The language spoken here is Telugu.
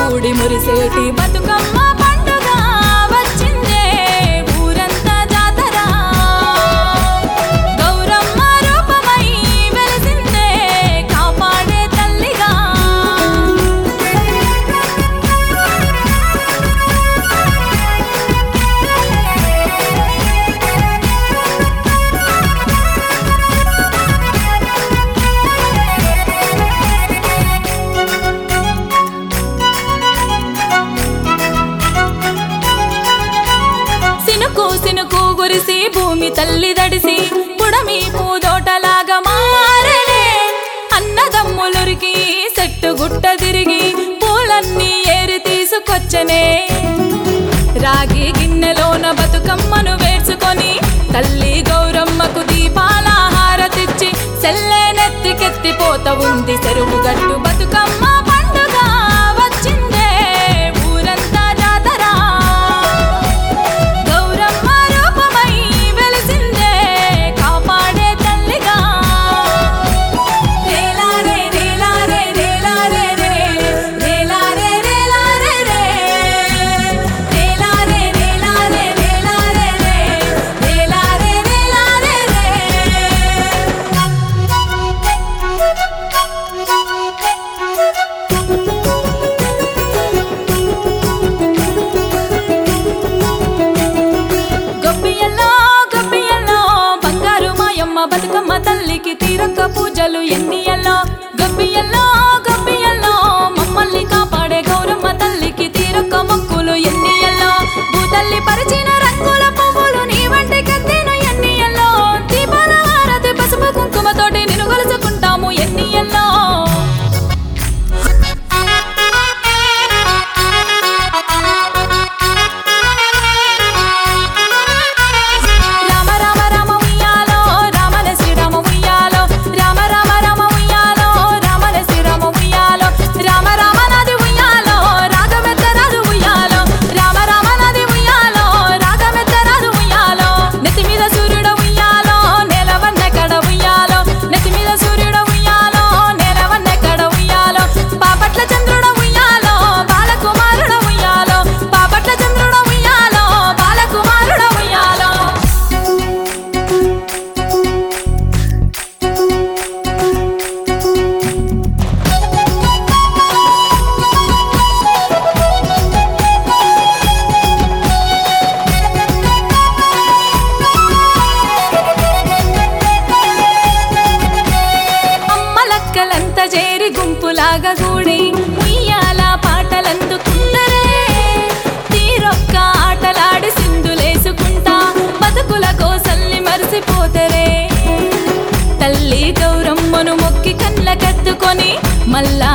కూడి మురిసేటి బతుకమ్మ పండుగ వచ్చిందే ఊరంతా జాతర గౌరమ్మ రూపమై వెలిసిందే కాపాడే తల్లిగా సినుకు సినుకు గురిసి భూమి తల్లి దడిసి పుడమి పూదోటలాగా మారనే అన్నదమ్ములురికి చెట్టు గుట్ట తిరిగి పూలన్నీ ఏరి తీసుకొచ్చనే రాగి గిన్నెలోన బతుకమ్మను వేర్చుకొని తల్లి గౌరమ్మకు దీపాల హారతిచ్చి సెల్లే నెత్తికెత్తిపోత ఉంది చెరువు గట్టు బతుకమ్మ పండుగ వచ్చిందే ఊరంతా జాతర గౌరమ్మ రూపమై వెలిసిందే కాపాడే తల్లిగా రేలారే రేలారే రేలారే రే రేలారే రేలారే రే రేలారే రేలారే రేలారే రే రేలారే రేలారే గొప్పియల్లో గొప్పియల్లో బంగారు మాయమ్మ బతుకమ్మ తల్లికి తీరక్క పూజలు ఎన్నియల్లో గొప్పియల్లో గొప్పియల్లో మమ్మల్ని కాపాడే గౌరమ్మ తల్లికి తీరక్క మొక్కులు ఎన్నియల్లో భూతల్లి పరిచిన రంగుల పువ్వులు నీ వంటి కత్తెను ఎన్నియల్లో దీపాల హారతి పసుపు కుంకుమతోటి నిన్ను కొలుచుకుంటాము ఎన్నియల్లో రామ రామ రామ ఉయ్యాలో రామన శ్రీరామ ఉయ్యాలో రామ రామ రామ ఉయ్యాలో రామన శ్రీరామ ఉయ్యాలో రామ రామ నది ఉయ్యాలో రాగమెత్త రాదు ఉయ్యాలో రామ రామ నది ఉయ్యాలో రాగమెత్త రాదు ఉయ్యాలో నెత్తి మీద సూర్యుడు ఉయ్యాలో నెలవన్న కడ ఉయ్యాలో నెత్తి మీద సూర్యుడు ఉయ్యాలో నెలవన్న కడ ఉయ్యాలో పాపట్ల చంద్రుడు ఉయ్యాలో బాలకుమారుడు ఉయ్యాలో పాపట్ల చంద్రుడు ఉయ్యాలో బాలకుమారుడు ఉయ్యాలో అమ్మలక్కలంత చేరి గుంపులాగా కూడి ఉయ్యాల పాటలందుకుందరే తీరొక్క ఆటలాడి సింధులేసుకుంటా బతుకుల కోసల్ని మరిసిపోతరే తల్లి గౌరమ్మను మొక్కి కళ్ళ కత్తుకొని మళ్ళా